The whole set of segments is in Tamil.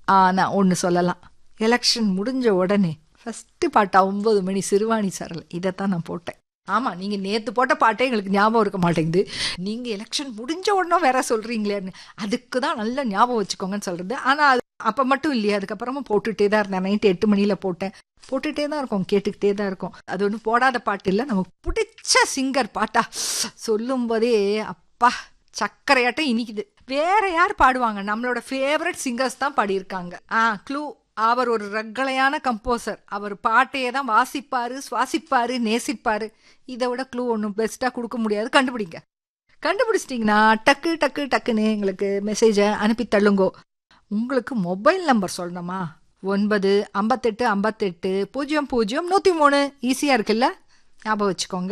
ஆனா ஒன்று சொல்லலாம் எலெக்ஷன் முடிஞ்ச உடனே ஃபஸ்ட்டு பாட்டா ஒன்பது மணி சிறுவாணி சரல் இதைத்தான் நான் போட்டேன் ஆமா நீங்க நேத்து போட்ட பாட்டே எங்களுக்கு ஞாபகம் இருக்க மாட்டேங்குது நீங்க எலெக்ஷன் முடிஞ்ச உடனே வேற சொல்றீங்களேன்னு அதுக்கு தான் நல்ல ஞாபகம் வச்சுக்கோங்கன்னு சொல்றது ஆனா அது அப்ப மட்டும் இல்லையா அதுக்கப்புறமா போட்டுட்டே தான் இருந்தேன் நைட்டு எட்டு மணியில போட்டேன் போட்டுட்டே தான் இருக்கோம் கேட்டுக்கிட்டே தான் இருக்கும் அது ஒன்றும் போடாத பாட்டு இல்லை நமக்கு பிடிச்ச சிங்கர் பாட்டா சொல்லும் போதே அப்பா சக்கரையாட்டம் இனிக்குது வேற யார் பாடுவாங்க நம்மளோட ஃபேவரட் சிங்கர்ஸ் தான் பாடியிருக்காங்க ஆ க்ளூ அவர் ஒரு ரக்களையான கம்போசர் அவர் பாட்டையே தான் வாசிப்பாரு சுவாசிப்பாரு நேசிப்பாரு இதை விட க்ளூ ஒன்றும் பெஸ்ட்டாக கொடுக்க முடியாது கண்டுபிடிங்க கண்டுபிடிச்சிட்டிங்கன்னா டக்கு டக்கு டக்குன்னு எங்களுக்கு மெசேஜை அனுப்பி தள்ளுங்கோ உங்களுக்கு மொபைல் நம்பர் சொல்லணுமா ஒன்பது ஐம்பத்தெட்டு ஐம்பத்தெட்டு பூஜ்ஜியம் பூஜ்ஜியம் நூற்றி மூணு ஈஸியாக இருக்குல்ல ஞாபகம் வச்சுக்கோங்க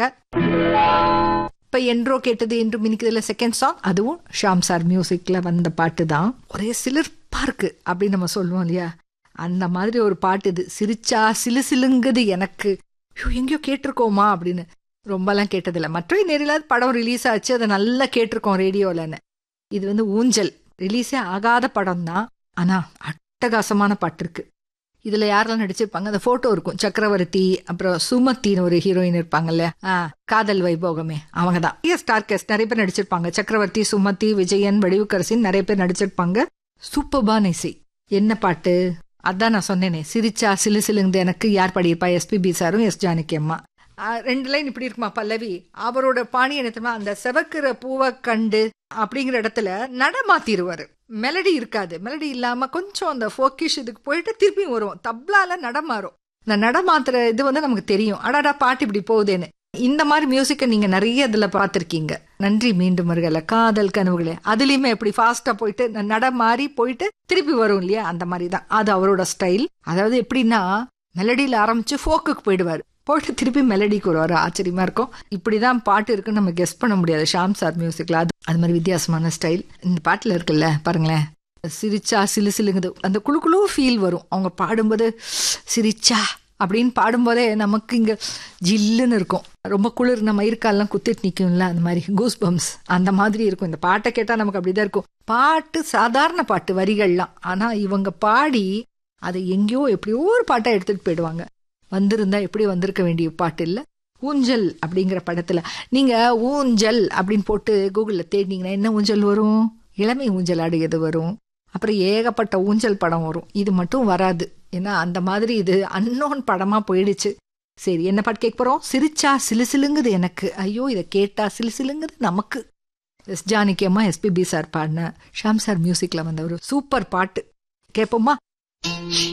இப்போ என்றோ கேட்டது என்று மினிக்கிறதுல செகண்ட் சாங் அதுவும் ஷாம் சார் மியூசிக்கில் வந்த பாட்டு தான் ஒரே சிலிர்ப்பாக இருக்கு அப்படின்னு நம்ம சொல்லுவோம் இல்லையா அந்த மாதிரி ஒரு பாட்டு இது சிரிச்சா சிலு சிலுங்குது எனக்கு ஐயோ எங்கேயோ கேட்டிருக்கோமா அப்படின்னு ரொம்பலாம் கேட்டதில்ல மற்றொரு நேரில் படம் ரிலீஸ் ஆச்சு அதை நல்லா கேட்டிருக்கோம் ரேடியோலன்னு இது வந்து ஊஞ்சல் ரிலீஸே ஆகாத படம் தான் ஆனால் அட்டகாசமான பாட்டு இருக்கு இதுல யாரெல்லாம் நடிச்சிருப்பாங்க அந்த போட்டோ இருக்கும் சக்கரவர்த்தி அப்புறம் சுமத்தின்னு ஒரு ஹீரோயின் இருப்பாங்கல்ல ஆ காதல் வைபோகமே அவங்க தான் ஸ்டார் கேஸ்ட் நிறைய பேர் நடிச்சிருப்பாங்க சக்கரவர்த்தி சுமதி விஜயன் வடிவுக்கரசின் நிறைய பேர் நடிச்சிருப்பாங்க சூப்பர்பான இசை என்ன பாட்டு அதான் நான் சொன்னேனே சிரிச்சா சிலு சிலுங்குது எனக்கு யார் பாடியிருப்பா எஸ்பிபி சாரும் எஸ் ஜானகி அம்மா ரெண்டு லைன் இப்படி இருக்குமா பல்லவி அவரோட பாணி என்ன தெரியுமா அந்த செவக்கிற பூவை கண்டு அப்படிங்கிற இடத்துல நட மாத்திருவாரு மெலடி இருக்காது மெலடி இல்லாம கொஞ்சம் அந்த ஃபோக்கிஷ் இதுக்கு போயிட்டு திருப்பி வரும் தப்லால நடமாறும் இந்த நடமாத்துற இது வந்து நமக்கு தெரியும் அடாடா பாட்டு இப்படி போகுதேன்னு இந்த மாதிரி மியூசிக்கை நீங்க நிறைய இதுல பார்த்துருக்கீங்க நன்றி மீண்டும் வருகல காதல் கனவுகளே அதுலயுமே எப்படி ஃபாஸ்டா போயிட்டு நட மாறி போயிட்டு திருப்பி வரும் இல்லையா அந்த மாதிரி தான் அது அவரோட ஸ்டைல் அதாவது எப்படின்னா மெலடியில ஆரம்பிச்சு ஃபோக்குக்கு போயிடுவாரு போயிட்டு திருப்பி மெலடிக்கு வருவார் ஆச்சரியமா இருக்கும் இப்படிதான் பாட்டு இருக்குன்னு நம்ம கெஸ் பண்ண முடியாது ஷாம் சார் மியூசிக்ல அது அது மாதிரி வித்தியாசமான ஸ்டைல் இந்த பாட்டுல இருக்குல்ல பாருங்களேன் சிரிச்சா சிலு சிலுங்குது அந்த குழு குழு ஃபீல் வரும் அவங்க பாடும்போது சிரிச்சா அப்படின்னு பாடும்போதே நமக்கு இங்க ஜில்லுன்னு இருக்கும் ரொம்ப குளிர் நம்ம இருக்காலாம் குத்திட்டு நிற்கும்ல அந்த மாதிரி கூஸ் பம்ஸ் அந்த மாதிரி இருக்கும் இந்த பாட்டை கேட்டால் நமக்கு அப்படிதான் இருக்கும் பாட்டு சாதாரண பாட்டு வரிகள்லாம் ஆனா இவங்க பாடி அதை எங்கேயோ எப்படியோ ஒரு பாட்டை எடுத்துட்டு போயிடுவாங்க வந்திருந்தா எப்படி வந்திருக்க வேண்டிய பாட்டு இல்லை ஊஞ்சல் அப்படிங்கிற படத்துல நீங்க ஊஞ்சல் அப்படின்னு போட்டு கூகுள்ல தேடினீங்கன்னா என்ன ஊஞ்சல் வரும் இளமை ஊஞ்சல் ஆடுகிறது வரும் அப்புறம் ஏகப்பட்ட ஊஞ்சல் படம் வரும் இது மட்டும் வராது ஏன்னா அந்த மாதிரி இது அன்னோன் படமா போயிடுச்சு சரி என்ன பாட்டு கேட்க போறோம் சிரிச்சா சிலு சிலுங்குது எனக்கு ஐயோ இதை கேட்டா சிலு சிலுங்குது நமக்கு எஸ் ஜானகி அம்மா எஸ்பிபி சார் பாடின ஷாம் சார் மியூசிக்ல வந்த ஒரு சூப்பர் பாட்டு கேட்போமா